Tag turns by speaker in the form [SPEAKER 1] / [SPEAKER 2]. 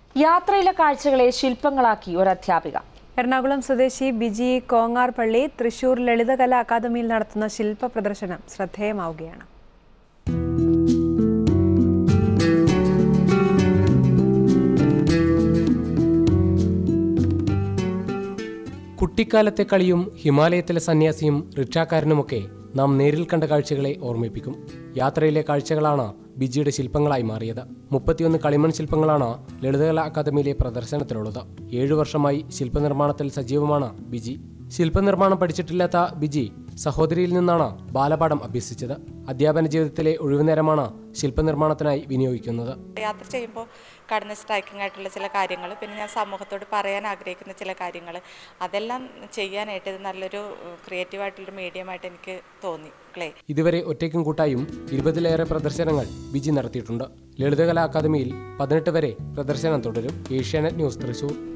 [SPEAKER 1] യാത്രയിലെ കാഴ്ചകളെ ശില്പങ്ങളാക്കി ഒരു അധ്യാപിക
[SPEAKER 2] എറണാകുളം സ്വദേശി ബിജി കോങ്ങാർപള്ളി തൃശൂർ ലളിതകലാ അക്കാദമിയിൽ നടത്തുന്ന ശില്പ പ്രദർശനം ശ്രദ്ധേയമാവുകയാണ്
[SPEAKER 3] കുട്ടിക്കാലത്തെ കളിയും ഹിമാലയത്തിലെ സന്യാസിയും റിക്ഷാക്കാരനുമൊക്കെ നാം നേരിൽ കണ്ട കാഴ്ചകളെ ഓർമ്മിപ്പിക്കും യാത്രയിലെ കാഴ്ചകളാണ് ബിജിയുടെ ശില്പങ്ങളായി മാറിയത് മുപ്പത്തിയൊന്ന് കളിമൺ ശില്പങ്ങളാണ് ലളിതകലാ അക്കാദമിയിലെ പ്രദർശനത്തിലുള്ളത് ഏഴു വർഷമായി ശില്പനിർമ്മാണത്തിൽ സജീവമാണ് ബിജി ശില്പനിർമ്മാണം പഠിച്ചിട്ടില്ലാത്ത ബിജി സഹോദരിയിൽ നിന്നാണ് ബാലപാഠം അഭ്യസിച്ചത് അധ്യാപന ജീവിതത്തിലെ ഒഴിവുനേരമാണ് ശില്പനിർമ്മാണത്തിനായി വിനിയോഗിക്കുന്നത്
[SPEAKER 4] യാത്ര ചെയ്യുമ്പോൾ കടന്ന് സ്ട്രൈക്കിംഗ് ആയിട്ടുള്ള ചില കാര്യങ്ങൾ പിന്നെ ഞാൻ സമൂഹത്തോട് പറയാൻ ആഗ്രഹിക്കുന്ന ചില കാര്യങ്ങൾ അതെല്ലാം ചെയ്യാനായിട്ട് ഇത് നല്ലൊരു ക്രിയേറ്റീവായിട്ടുള്ളൊരു മീഡിയമായിട്ട് എനിക്ക് തോന്നി ക്ലേ
[SPEAKER 3] ഇതുവരെ ഒറ്റയ്ക്കും കൂട്ടായും ഇരുപതിലേറെ പ്രദർശനങ്ങൾ ബിജി നടത്തിയിട്ടുണ്ട് ലളിതകലാ അക്കാദമിയിൽ പതിനെട്ട് വരെ പ്രദർശനം തുടരും ഏഷ്യാനെറ്റ് ന്യൂസ് തൃശൂർ